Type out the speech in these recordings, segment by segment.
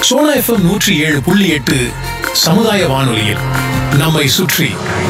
Sona FM நூற்றி ஏழு புள்ளி எட்டு சமுதாய வானொலியில் நம்மை சுற்றி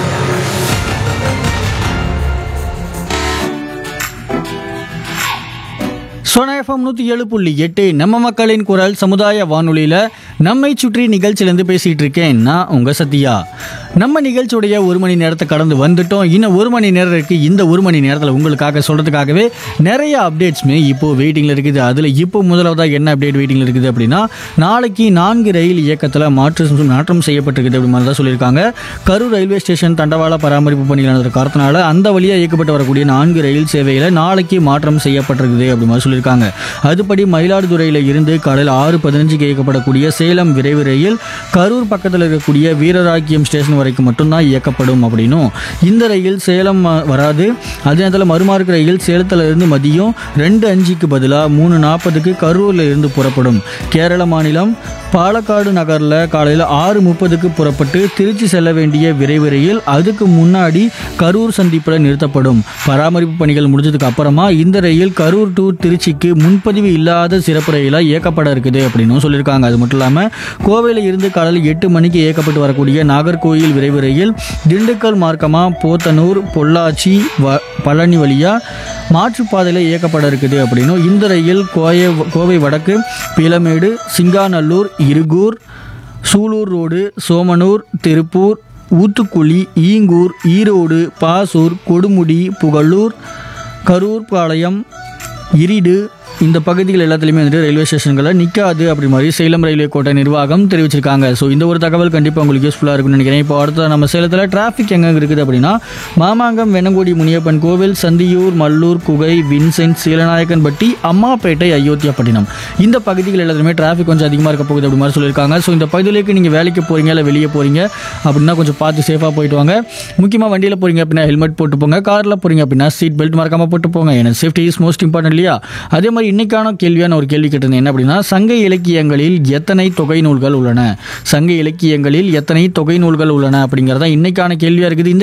சோனா எஃப்எம் நூற்றி ஏழு புள்ளி எட்டு நம்ம மக்களின் குரல் சமுதாய வானொலியில் நம்மை சுற்றி நிகழ்ச்சியிலேருந்து பேசிகிட்டு இருக்கேன் நான் உங்கள் சத்யா நம்ம நிகழ்ச்சியுடைய ஒரு மணி நேரத்தை கடந்து வந்துட்டோம் இன்னும் ஒரு மணி நேரம் இருக்குது இந்த ஒரு மணி நேரத்தில் உங்களுக்காக சொல்கிறதுக்காகவே நிறைய அப்டேட்ஸுமே இப்போது வெயிட்டிங்கில் இருக்குது அதில் இப்போ முதலாவதாக என்ன அப்டேட் வெயிட்டிங்கில் இருக்குது அப்படின்னா நாளைக்கு நான்கு ரயில் இயக்கத்தில் மாற்று மாற்றம் செய்யப்பட்டிருக்குது அப்படி மாதிரி தான் சொல்லியிருக்காங்க கரூர் ரயில்வே ஸ்டேஷன் தண்டவாள பராமரிப்பு பணிகள் நடந்த காரணத்தினால அந்த வழியாக இயக்கப்பட்டு வரக்கூடிய நான்கு ரயில் சேவையில் நாளைக்கு மாற்றம் செய்யப்பட்டிருக்குது அப்படி மாதிரி சொல்லியிருக்காங்க அதுபடி மயிலாடுதுறையில் இருந்து காலையில் ஆறு பதினஞ்சுக்கு இயக்கப்படக்கூடிய சேலம் விரைவு ரயில் கரூர் பக்கத்தில் இருக்கக்கூடிய வீரராக்கியம் ஸ்டேஷன் வரைக்கும் மட்டும்தான் இயக்கப்படும் அப்படின்னும் இந்த ரயில் சேலம் அஹ், வராது அதே நேரத்தில் மறுமார்க்கு ரயில் சேலத்தில் இருந்து மதியம் ரெண்டு அஞ்சுக்கு பதிலாக மூணு நாற்பதுக்கு கரூரில் இருந்து புறப்படும் கேரள மாநிலம் பாலக்காடு நகரில் காலையில் ஆறு முப்பதுக்கு புறப்பட்டு திருச்சி செல்ல வேண்டிய விரைவு ரயில் அதுக்கு முன்னாடி கரூர் சந்திப்பில் நிறுத்தப்படும் பராமரிப்பு பணிகள் முடிஞ்சதுக்கு அப்புறமா இந்த ரயில் கரூர் டு திருச்சிக்கு முன்பதிவு இல்லாத சிறப்பு ரயிலாக இயக்கப்பட இருக்குது அப்படின்னும் சொல்லியிருக்காங்க அது மட்டும் இல்லாமல் கோவையில் இருந்து காலையில் எட்டு மணிக்கு இயக்கப்பட்டு வரக்கூடிய நாகர்கோயில் விரைவு ரயில் திண்டுக்கல் மார்க்கமாக போத்தனூர் பொள்ளாச்சி வ பழனி வழியாக மாற்றுப்பாதையில் இயக்கப்பட இருக்குது அப்படின்னும் இந்த ரயில் கோய கோவை வடக்கு பீலமேடு சிங்காநல்லூர் இருகூர் சூலூர் ரோடு சோமனூர் திருப்பூர் ஊத்துக்குழி ஈங்கூர் ஈரோடு பாசூர் கொடுமுடி புகழூர் கரூர் பாளையம் இரிடு இந்த பகுதிகள் எல்லாத்துலேயுமே வந்துட்டு ரயில்வே ஸ்டேஷன்களில் நிற்காது அப்படி மாதிரி சேலம் ரயில்வே கோட்டை நிர்வாகம் தெரிவிச்சிருக்காங்க ஸோ இந்த ஒரு தகவல் கண்டிப்பாக உங்களுக்கு யூஸ்ஃபுல்லாக இருக்கும்னு நினைக்கிறேன் இப்போ அடுத்த நம்ம சேலத்தில் டிராஃபிக் எங்கே இருக்குது அப்படின்னா மாமாங்கம் வெண்ணங்குடி முனியப்பன் கோவில் சந்தியூர் மல்லூர் குகை வின்சென்ட் சீலநாயக்கன்பட்டி அம்மாப்பேட்டை அயோத்தியாப்பட்டினம் இந்த பகுதிகள் எல்லாத்துலேயுமே டிராஃபிக் கொஞ்சம் அதிகமாக இருக்க போகுது அப்படி மாதிரி சொல்லியிருக்காங்க ஸோ இந்த பகுதியிലേക്ക് நீங்கள் வேலைக்கு போகிறீங்க இல்லை வெளியே போகிறீங்க அப்படின்னா கொஞ்சம் பார்த்து சேஃபாக போயிட்டு வாங்க முக்கியமாக வண்டியில் போகிறீங்க அப்படின்னா ஹெல்மெட் போட்டு போங்க காரில் போகிறீங்க அப்படின்னா சீட் பெல்ட் மறக்காமல் போட்டு போங்க ஏன்னா சேஃப்டி இஸ் மோஸ்ட் இம்பார்ட்டன்ட் இல்லையா அதே மாதிரி இன்னைக்கான கேள்வியான ஒரு கேள்வி கேட்டிருந்தேன் என்ன அப்படின்னா சங்க இலக்கியங்களில் எத்தனை தொகை நூல்கள் உள்ளன சங்க இலக்கியங்களில் எத்தனை தொகை நூல்கள் உள்ளன அப்படிங்கிறதா இன்னைக்கான கேள்வியாக இருக்குது இந்த